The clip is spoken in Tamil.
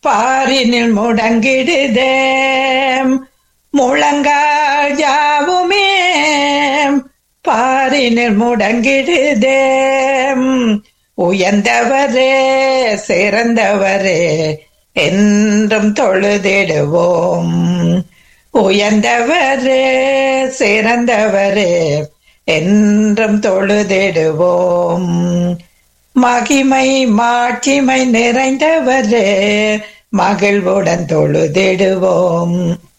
பாரினில் முடங்கிடுதே முழங்கால் யாவுமே பாரினில் முடங்கிடுதே உயர்ந்தவரே சிறந்தவரே என்றும் தொழுதிடுவோம் உயர்ந்தவரே சிறந்தவரே என்றும் தொழுதிடுவோம் மகிமை மாட்சிமை நிறைந்தவரே மகிழ்வுடன் தொழுதிடுவோம்